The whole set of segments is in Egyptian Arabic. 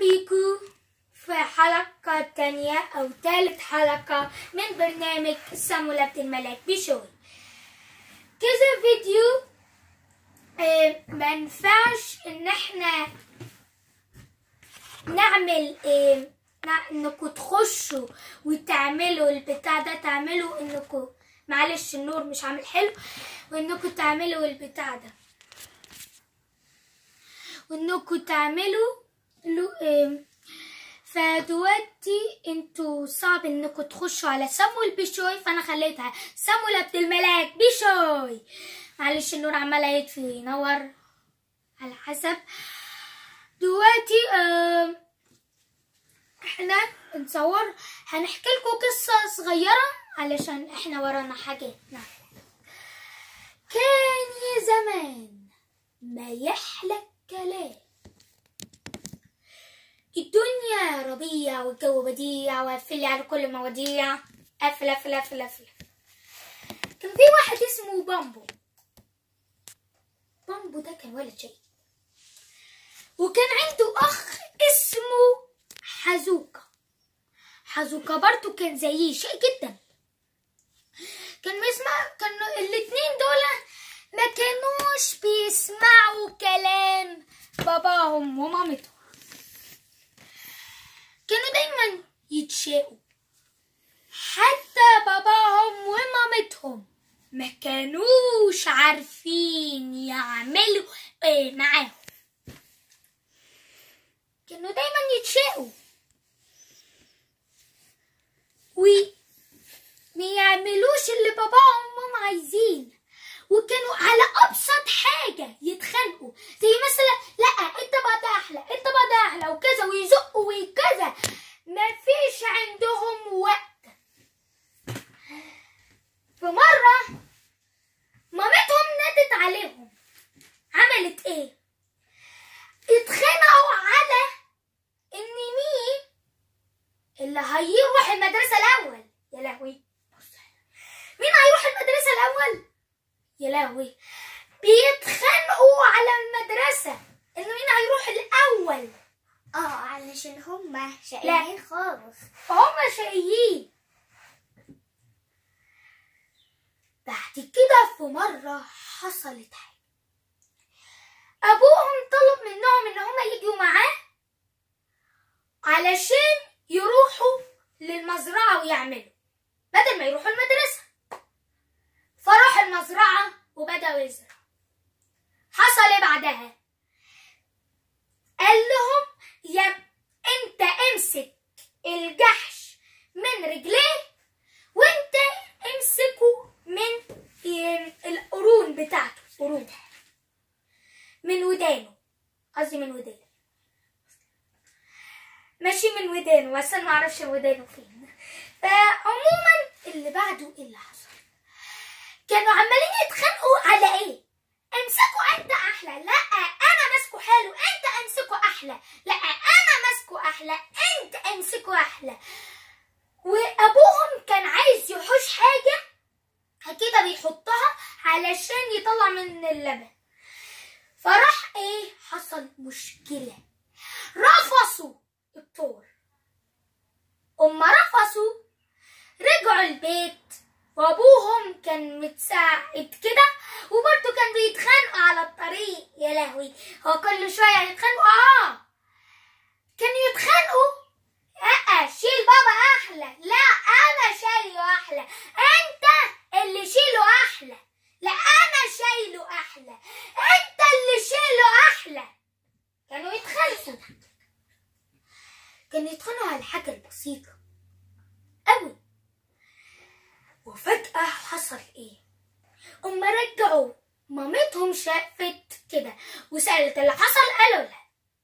بيكو في حلقة تانية أو تالت حلقة من برنامج سمولة الملاك بشوي كذا فيديو آه، ما ينفعش ان احنا نعمل آه، نع- انكم تخشوا وتعملوا البتاع ده تعملوا انكم معلش النور مش عامل حلو وانكم تعملوا البتاع ده وانكم تعملوا لو آم، فدلوقتي انتوا صعب انكم تخشوا على سمو البشوي فانا خليتها سمو لبد الملاك بشوي معلش النور عمال يطفي وينور على حسب دلوقتي آم، احنا نصور هنحكي لكم قصة صغيرة علشان احنا ورانا حاجات نعمل كان يا زمان ما يحلى الكلام الدنيا ربيع والجو بديع وقفلي على كل المواضيع قفل قفل قفل قفل كان في واحد اسمه بامبو بامبو ده كان ولد شيء وكان عنده اخ اسمه حزوكا حزوكا برضه كان زيه شيء جدا كان بيسمع كانوا الاتنين دول ما كانوش بيسمعوا كلام باباهم ومامتهم كانوا دايما يتشاقوا حتى باباهم ومامتهم ما كانوش عارفين يعملوا ايه معاهم كانوا دايما يتشاقوا و ما يعملوش اللي باباهم وماما عايزين وكانوا على ابسط حاجه يتخانقوا زي مثلا لا انت بقى احلى انت بقى احلى وكذا ويزقوا وكذا مفيش عندهم وقت في مره مامتهم نادت عليهم عملت ايه اتخانقوا على ان مين اللي هيروح المدرسه الاول يا لهوي مين هيروح المدرسه الاول يا لهوي بيتخانقوا على المدرسة انه مين هيروح الأول اه علشان هما شقيين خالص فهم شقيين بعد كده في مرة حصلت حاجة أبوهم طلب منهم إن هما يجوا معاه علشان يروحوا للمزرعة ويعملوا بدل ما يروحوا المدرسة فراح المزرعة وبدأوا يزرعوا حصل ايه بعدها قال لهم يا انت امسك الجحش من رجليه وانت امسكه من ال- القرون بتاعته قرون من ودانه قصدي من ودانه ماشي من ودانه بس انا معرفش ودانه فين فعموما اللي بعده ايه اللي حصل كانوا عمالين يتخانقوا على ايه امسكوا انت احلى لا انا ماسكه حلو انت امسكه احلى لا انا ماسكه احلى انت امسكه احلى وابوهم كان عايز يحوش حاجه كده بيحطها علشان يطلع من اللبن فراح ايه حصل مشكله رفصوا الطور اما رفصوا رجعوا البيت وابوهم كان متساعد كده وبرضه كان بيتخانقوا على الطريق يا لهوي هو كل شويه يتخانقوا اه كانوا يتخانقوا لا شيل بابا احلى لا انا شايله احلى انت اللي شيله احلى لا انا شايله احلى انت اللي شيله احلى كانوا يتخانقوا كانوا يتخانقوا على الحاجه البسيطه قوي وفجأة حصل ايه اما رجعوا مامتهم شافت كده وسألت اللي حصل قالوا لا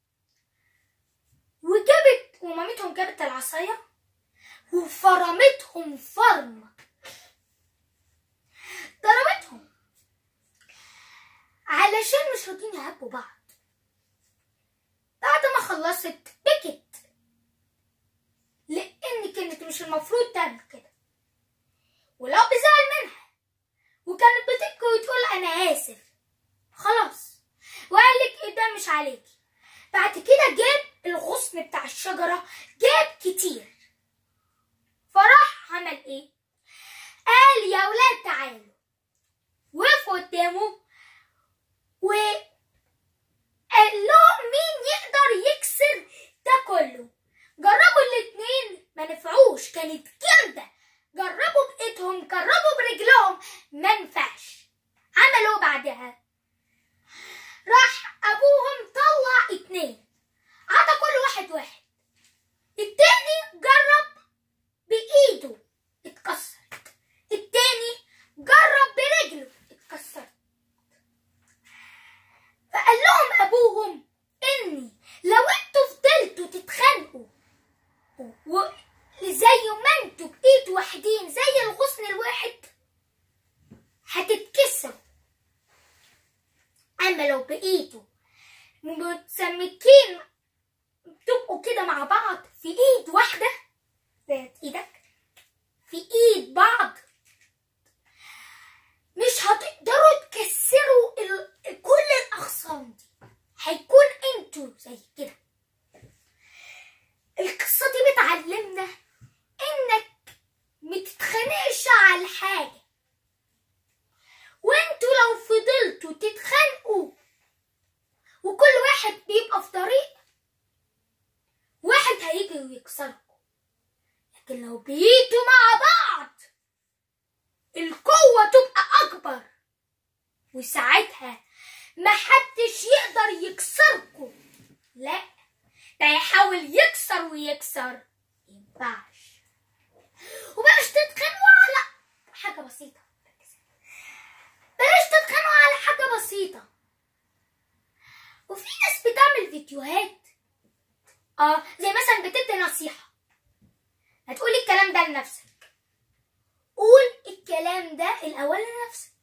وجابت ومامتهم جابت العصاية وفرمتهم فرمة ضربتهم علشان مش راضيين يهبوا بعض بعد ما خلصت بكت لان كانت مش المفروض تعمل كده والاب زعل منها وكانت بتبكي وتقول انا اسف خلاص وقال لك ده مش عليكي بعد كده جاب الغصن بتاع الشجرة جاب كتير فراح عمل ايه قال يا ولاد تعالوا وقف قدامه وقال لهم مين يقدر يكسر ده كله جربوا الاتنين ما نفعوش كانت جامدة جربوا بإيدهم جربوا برجلهم ما نفعش عملوا بعدها راح أبوهم طلع اتنين عطى كل واحد واحد التاني جرب بإيده اتكسرت التاني جرب برجله اتكسرت فقال لهم أبوهم إني لو انتوا فضلتوا تتخانقوا و- زي ما انتوا بإيد واحدين زي الغصن الواحد هتتكسروا أما لو بإيده متسمكين تبقوا كده مع بعض في إيد واحدة ذات إيدك في إيد بعض مش هتقدروا تكسروا ال- كل الأغصان دي هيكون انتوا زي كده القصة دي بتعلمنا انك متتخانقش على حاجة وانتوا لو فضلتوا تتخانقوا وكل واحد بيبقى في طريق واحد هيجي ويكسركم لكن لو بقيتوا مع بعض القوة تبقى أكبر وساعتها محدش يقدر يكسركم لا ده يحاول يكسر ويكسر ينفعش وبلاش تتخانقوا على حاجة بسيطة بلاش تتخانقوا على حاجة بسيطة وفي ناس بتعمل فيديوهات اه زي مثلا بتدي نصيحة هتقولي الكلام ده لنفسك قول الكلام ده الأول لنفسك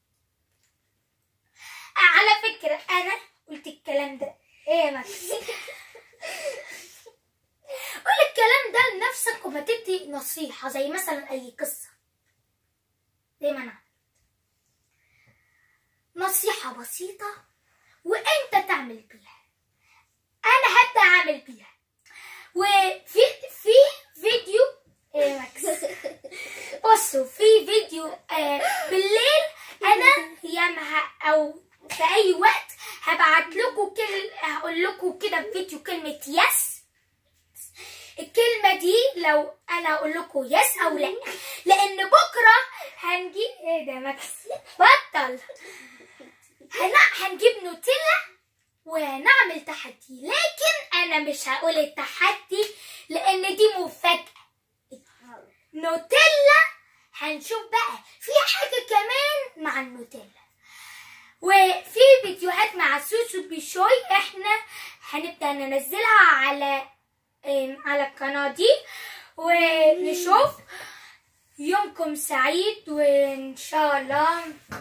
آه، على فكرة أنا قلت الكلام ده إيه يا ماكس قول الكلام ده لنفسك وما تدي نصيحة زي مثلا أي قصة زي ما أنا نصيحة بسيطة وأنت تعمل بيها أنا هبدأ أعمل بيها وفي في فيديو إيه يا ماكس بصوا في فيديو آه بالليل انا ياما او في اي وقت هبعت لكم كل هقول لكم كده في فيديو كلمه يس الكلمه دي لو انا اقول لكم يس او لا لان بكره هنجيب ايه ده يا ماكس بطل هن- هنجيب نوتيلا وهنعمل تحدي لكن انا مش هقول التحدي لان دي مفاجاه نوتيلا هنشوف بقى في حاجة كمان مع النوتيلا وفي فيديوهات مع سوسو بيشوي احنا هنبدأ ننزلها على ام، على القناة دي ونشوف يومكم سعيد وان شاء الله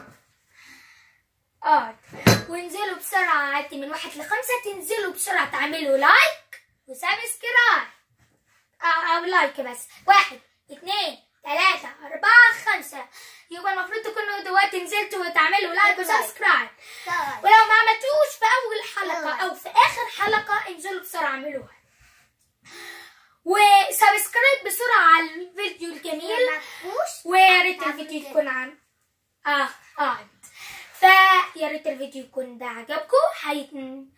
اه وانزلوا بسرعة عادي من واحد لخمسة تنزلوا بسرعة تعملوا لايك وسبسكرايب أو, أو لايك بس واحد اتنين تلاتة أربعة خمسة يبقى المفروض تكونوا دلوقتي نزلتوا وتعملوا لايك وسبسكرايب ولو ما عملتوش في أول حلقة أو في آخر حلقة انزلوا بسرعة اعملوها وسبسكرايب بسرعة على الفيديو الجميل ويا ريت الفيديو يكون عن اه اه فيا ريت الفيديو يكون ده عجبكم حيت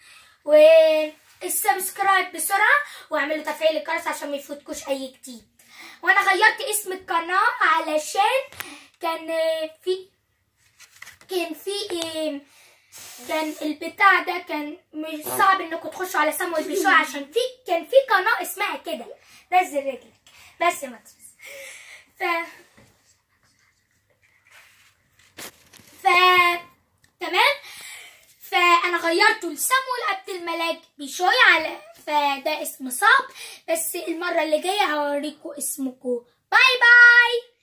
والسبسكرايب بسرعة واعملوا تفعيل الجرس عشان ما يفوتكوش اي جديد وانا غيرت اسم القناة علشان كان في كان في إيه، كان البتاع ده كان مش صعب انكم تخشوا على سمو بيشوي عشان في كان في قناة اسمها كده نزل رجلك بس يا مكسوس ف ف تمام فانا غيرته لسامويل عبد الملاك بيشوي على فده اسم صعب بس المره اللي جايه هوريكم اسمكم باي باي